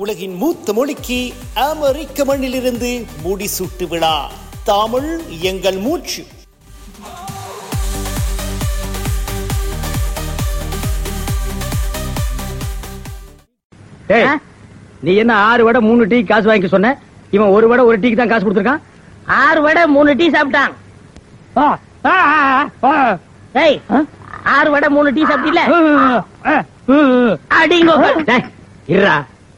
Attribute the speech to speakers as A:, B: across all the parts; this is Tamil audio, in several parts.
A: உலகின் மூத்த மொழிக்கு அமெரிக்க மண்ணிலிருந்து முடிசூட்டு விழா தமிழ் எங்கள் மூச்சு
B: டேய்
C: ஆ?
B: நீ என்ன ஆறு வடை மூணு டீ காசு வாங்கிக்க சொன்ன இவன் ஒரு வடை ஒரு டீக்கு தான் காசு கொடுத்துருக்கான்
C: ஆறு வடை மூணு டீ சாப்பிட்டான்
B: ஆ, ஆ, ஆ, ஆ.
C: டேய்
B: ஆ?
C: ஆறு வடை மூணு டீ சாப்பிட்டீல
B: ஆ, ஆ,
C: அடிங்கோ
B: டேய், இருடா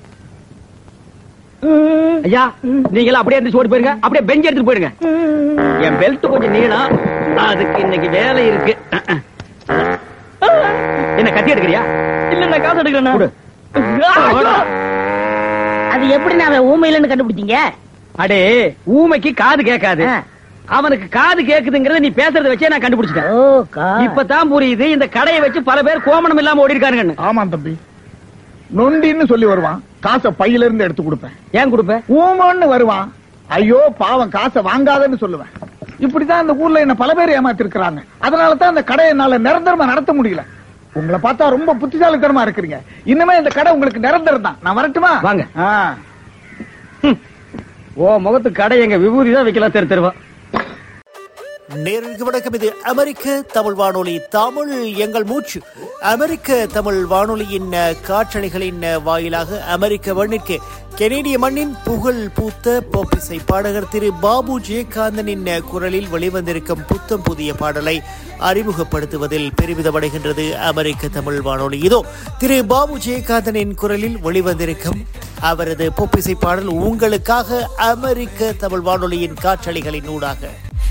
B: ஐயா நீங்க எல்லாம் அப்படியே இருந்து ஓடி போயிருங்க அப்படியே பெஞ்ச் எடுத்துட்டு போயிருங்க என் பெல்ட் கொஞ்சம் நீளம் அதுக்கு இன்னைக்கு வேலை இருக்கு என்ன கத்தி எடுக்கிறியா இல்ல நான் காசு எடுக்கிறேன்
C: அது எப்படி நான் ஊமையிலன்னு கண்டுபிடிச்சீங்க
B: அடே ஊமைக்கு காது கேட்காது
C: ஆ.
B: அவனுக்கு காது கேக்குதுங்கறத நீ பேசுறத வச்சே நான் கண்டுபிடிச்சிட்டேன்
C: ஓ கா
B: இப்பதான் புரியுது இந்த கடையை வச்சு பல பேர் கோமணம் இல்லாம ஓடி இருக்காருங்கன்னு
D: ஆமா தம்பி நொண்டின்னு சொல்லி வருவான் காசை பையில இருந்து எடுத்து கொடுப்பேன்
B: ஏன் கொடுப்ப
D: ஊமன்னு வருவான் ஐயோ பாவம் காசை வாங்காதன்னு சொல்லுவேன் இப்படிதான் இந்த ஊர்ல என்ன பல பேர் ஏமாத்திருக்கிறாங்க அதனால தான் இந்த கடையை என்னால நிரந்தரமா நடத்த முடியல உங்களை பார்த்தா ரொம்ப புத்திசாலித்தனமா இருக்கிறீங்க இனிமே இந்த கடை உங்களுக்கு நிரந்தரம் தான் நான் வரட்டுமா
B: வாங்க.
D: ஆ.
B: ஓ முகத்து கடை எங்க விபூதி தான் வைக்கலாம் தெரு தெருவா
A: நேருக்கு வணக்கம் இது அமெரிக்க தமிழ் வானொலி தமிழ் எங்கள் மூச்சு அமெரிக்க தமிழ் வானொலியின் அஹ், காற்றலைகளின் அஹ், வாயிலாக அமெரிக்க மண்ணிற்கு கெனேடிய மண்ணின் புகழ் பூத்த போப்பிசை பாடகர் திரு பாபு ஜெயகாந்தனின் அஹ், குரலில் வெளிவந்திருக்கும் புத்தம் புதிய பாடலை அறிமுகப்படுத்துவதில் பெருமிதமடைகின்றது அமெரிக்க தமிழ் வானொலி இதோ திரு பாபு ஜெயகாந்தனின் குரலில் வெளிவந்திருக்கும் அவரது பொப்பிசை பாடல் உங்களுக்காக அமெரிக்க தமிழ் வானொலியின் காற்றலைகளின் ஊடாக